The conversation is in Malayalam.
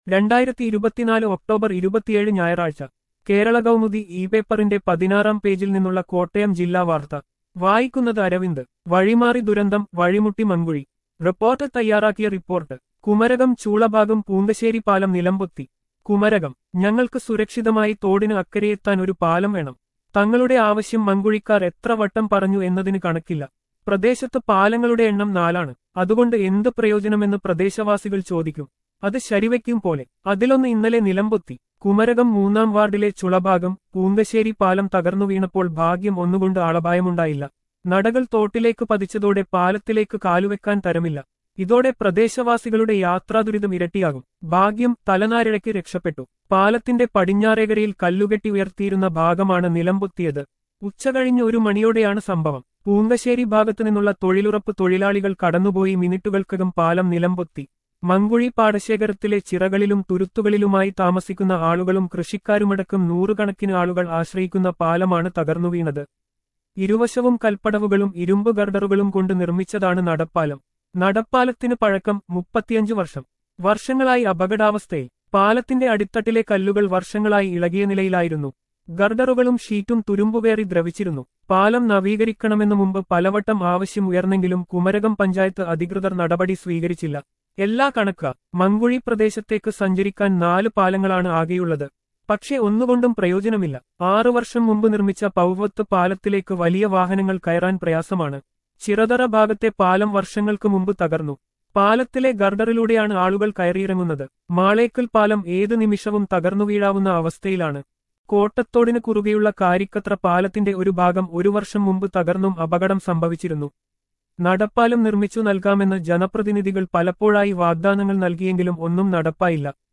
രണ്ടായിരത്തി ഇരുപത്തിനാല് ഒക്ടോബർ ഇരുപത്തിയേഴ് ഞായറാഴ്ച കേരള കൗമുദി ഇ പേപ്പറിന്റെ പതിനാറാം പേജിൽ നിന്നുള്ള കോട്ടയം ജില്ലാ വാർത്ത വായിക്കുന്നത് അരവിന്ദ് വഴിമാറി ദുരന്തം വഴിമുട്ടി മങ്കുഴി റിപ്പോർട്ട് തയ്യാറാക്കിയ റിപ്പോർട്ട് കുമരകം ചൂളഭാഗം പൂങ്കശ്ശേരി പാലം നിലംപൊത്തി കുമരകം ഞങ്ങൾക്ക് സുരക്ഷിതമായി തോടിന് അക്കരെയെത്താൻ ഒരു പാലം വേണം തങ്ങളുടെ ആവശ്യം മങ്കുഴിക്കാർ എത്ര വട്ടം പറഞ്ഞു എന്നതിന് കണക്കില്ല പ്രദേശത്ത് പാലങ്ങളുടെ എണ്ണം നാലാണ് അതുകൊണ്ട് എന്ത് പ്രയോജനമെന്ന് പ്രദേശവാസികൾ ചോദിക്കും അത് ശരിവയ്ക്കും പോലെ അതിലൊന്ന് ഇന്നലെ നിലംപൊത്തി കുമരകം മൂന്നാം വാർഡിലെ ചുളഭാഗം പൂങ്കശ്ശേരി പാലം തകർന്നു വീണപ്പോൾ ഭാഗ്യം ഒന്നുകൊണ്ട് ആളപായമുണ്ടായില്ല നടകൾ തോട്ടിലേക്ക് പതിച്ചതോടെ പാലത്തിലേക്ക് കാലുവെക്കാൻ തരമില്ല ഇതോടെ പ്രദേശവാസികളുടെ യാത്രാദുരിതം ഇരട്ടിയാകും ഭാഗ്യം തലനാരിഴയ്ക്ക് രക്ഷപ്പെട്ടു പാലത്തിന്റെ പടിഞ്ഞാറേകരയിൽ കല്ലുകെട്ടി ഉയർത്തിയിരുന്ന ഭാഗമാണ് നിലംപൊത്തിയത് ഉച്ചകഴിഞ്ഞ് ഒരു മണിയോടെയാണ് സംഭവം പൂങ്കശ്ശേരി ഭാഗത്തു നിന്നുള്ള തൊഴിലുറപ്പ് തൊഴിലാളികൾ കടന്നുപോയി മിനിറ്റുകൾക്കകം പാലം നിലംപൊത്തി മങ്കുഴി പാടശേഖരത്തിലെ ചിറകളിലും തുരുത്തുകളിലുമായി താമസിക്കുന്ന ആളുകളും കൃഷിക്കാരുമടക്കം നൂറുകണക്കിന് ആളുകൾ ആശ്രയിക്കുന്ന പാലമാണ് തകർന്നു വീണത് ഇരുവശവും കൽപ്പടവുകളും ഇരുമ്പ് ഗർഡറുകളും കൊണ്ട് നിർമ്മിച്ചതാണ് നടപ്പാലം നടപ്പാലത്തിന് പഴക്കം മുപ്പത്തിയഞ്ചു വർഷം വർഷങ്ങളായി അപകടാവസ്ഥയിൽ പാലത്തിന്റെ അടിത്തട്ടിലെ കല്ലുകൾ വർഷങ്ങളായി ഇളകിയ നിലയിലായിരുന്നു ഗർഡറുകളും ഷീറ്റും തുരുമ്പുകയറി ദ്രവിച്ചിരുന്നു പാലം നവീകരിക്കണമെന്നു മുമ്പ് പലവട്ടം ആവശ്യം ഉയർന്നെങ്കിലും കുമരകം പഞ്ചായത്ത് അധികൃതർ നടപടി സ്വീകരിച്ചില്ല എല്ലാ കണക്ക മങ്കുഴി പ്രദേശത്തേക്ക് സഞ്ചരിക്കാൻ നാല് പാലങ്ങളാണ് ആകെയുള്ളത് പക്ഷേ ഒന്നുകൊണ്ടും പ്രയോജനമില്ല ആറു വർഷം മുമ്പ് നിർമ്മിച്ച പൗവത്ത് പാലത്തിലേക്ക് വലിയ വാഹനങ്ങൾ കയറാൻ പ്രയാസമാണ് ചിറതറ ഭാഗത്തെ പാലം വർഷങ്ങൾക്ക് മുമ്പ് തകർന്നു പാലത്തിലെ ഗർഡറിലൂടെയാണ് ആളുകൾ കയറിയിറങ്ങുന്നത് മാളേക്കൽ പാലം ഏതു നിമിഷവും തകർന്നു വീഴാവുന്ന അവസ്ഥയിലാണ് കോട്ടത്തോടിന് കുറുകെയുള്ള കാരിക്കത്ര പാലത്തിന്റെ ഒരു ഭാഗം ഒരു വർഷം മുമ്പ് തകർന്നും അപകടം സംഭവിച്ചിരുന്നു നടപ്പാലം നിർമ്മിച്ചു നൽകാമെന്ന് ജനപ്രതിനിധികൾ പലപ്പോഴായി വാഗ്ദാനങ്ങൾ നൽകിയെങ്കിലും ഒന്നും നടപ്പായില്ല